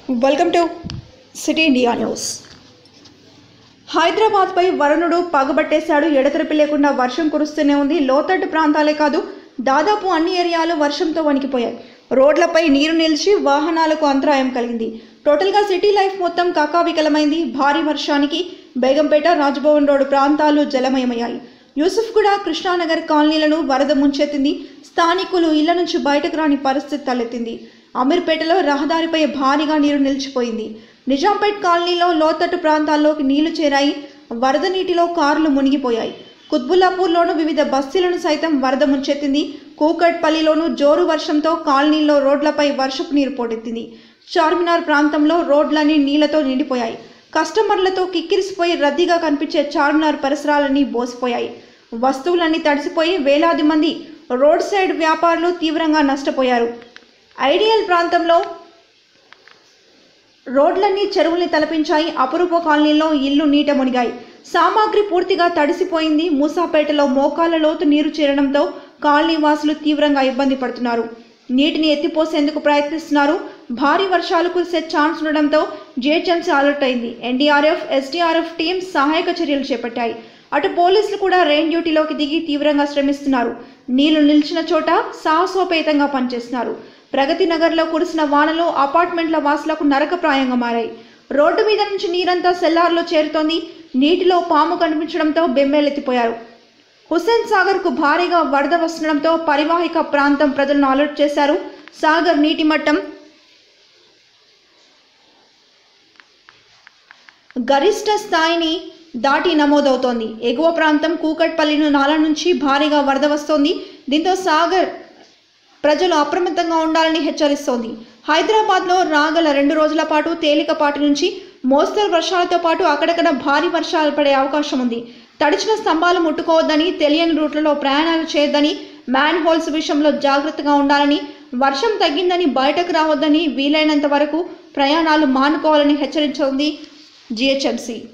welcome to city India news హైదరాబాద్పై వరుణుడు పగబట్టేశాడు ఎడతెరిపి లేకుండా వర్షం కురుస్తూనే ఉంది లోతట్టు ప్రాంతాలే కాదు దాదాపు అన్ని ఏరియాలు వర్షంతో వణికిపోయాయి రోడ్లపై నీరు నిలిచి వాహనాలకు అంతరాయం కలిగింది టోటల్గా సిటీ లైఫ్ మొత్తం కకావికలమైంది భారీ వర్షానికి బేగంపేట రాజ్భవన్ రోడ్డు ప్రాంతాలు జలమయమయ్యాయి యూసుఫ్గూడ కృష్ణానగర్ కాలనీలను వరద ముంచెత్తింది స్థానికులు ఇళ్ల నుంచి బయటకు రాని పరిస్థితి తలెత్తింది అమీర్పేటలో రహదారిపై భారీగా నీరు నిలిచిపోయింది నిజాంపేట్ కాలనీలో లోతట్టు ప్రాంతాల్లోకి నీళ్లు చేరాయి వరద నీటిలో కార్లు మునిగిపోయాయి కుత్బుల్లాపూర్లోనూ వివిధ బస్తీలను సైతం వరద ముంచెత్తింది కూకట్పల్లిలోనూ జోరు వర్షంతో కాలనీల్లో రోడ్లపై వర్షపు నీరు పోటెత్తింది చార్మినార్ ప్రాంతంలో రోడ్లన్నీ నీళ్లతో నిండిపోయాయి కస్టమర్లతో కిక్కిరిసిపోయి రద్దీగా కనిపించే చార్మినార్ పరిసరాలన్నీ బోసిపోయాయి వస్తువులన్నీ తడిసిపోయి వేలాది మంది రోడ్ సైడ్ వ్యాపారులు తీవ్రంగా నష్టపోయారు ఐడియల్ ప్రాంతంలో రోడ్లన్నీ చెరువుల్ని తలపించాయి అపురూప కాలనీలో ఇల్లు నీట మునిగాయి సామాగ్రి పూర్తిగా తడిసిపోయింది మూసాపేటలో మోకాళ్ళ లోతు నీరు చేరడంతో కాలనీ వాసులు తీవ్రంగా ఇబ్బంది పడుతున్నారు నీటిని ఎత్తిపోసేందుకు ప్రయత్నిస్తున్నారు భారీ వర్షాలు కురిసే ఛాన్స్ ఉండడంతో జిహెచ్ఎంసీ అలర్ట్ అయింది ఎన్డీఆర్ఎఫ్ ఎస్డీఆర్ఎఫ్ టీం సహాయక చర్యలు చేపట్టాయి అటు పోలీసులు కూడా రెయిన్ డ్యూటీలోకి దిగి తీవ్రంగా శ్రమిస్తున్నారు నీళ్లు నిలిచిన చోట సాహసోపేతంగా పనిచేస్తున్నారు ప్రగతి నగర్లో కురిసిన వానలో అపార్ట్మెంట్ల వాసులకు నరకప్రాయంగా మారాయి రోడ్డు మీద నుంచి నీరంతా సెల్లార్లో చేరుతోంది నీటిలో పాము కనిపించడంతో బెంబేలెత్తిపోయారు హుస్సేన్ సాగర్కు భారీగా వరద వస్తుండడంతో పరివాహిక ప్రాంతం ప్రజలను అలర్ట్ చేశారు సాగర్ నీటి మట్టం గరిష్ట స్థాయిని దాటి నమోదవుతోంది ఎగువ ప్రాంతం కూకట్పల్లి నాల నుంచి భారీగా వరద వస్తోంది దీంతో సాగర్ ప్రజలు అప్రమత్తంగా ఉండాలని హెచ్చరిస్తోంది హైదరాబాద్లో రాగల రెండు రోజుల పాటు తేలికపాటి నుంచి మోస్తరు వర్షాలతో పాటు అక్కడక్కడ భారీ వర్షాలు పడే అవకాశం ఉంది తడిచిన స్తంభాలు ముట్టుకోవద్దని తెలియని రూట్లలో ప్రయాణాలు చేయొద్దని మ్యాన్ హోల్స్ విషయంలో జాగ్రత్తగా ఉండాలని వర్షం తగ్గిందని బయటకు రావద్దని వీలైనంత వరకు ప్రయాణాలు మానుకోవాలని హెచ్చరించింది జిహెచ్ఎంసీ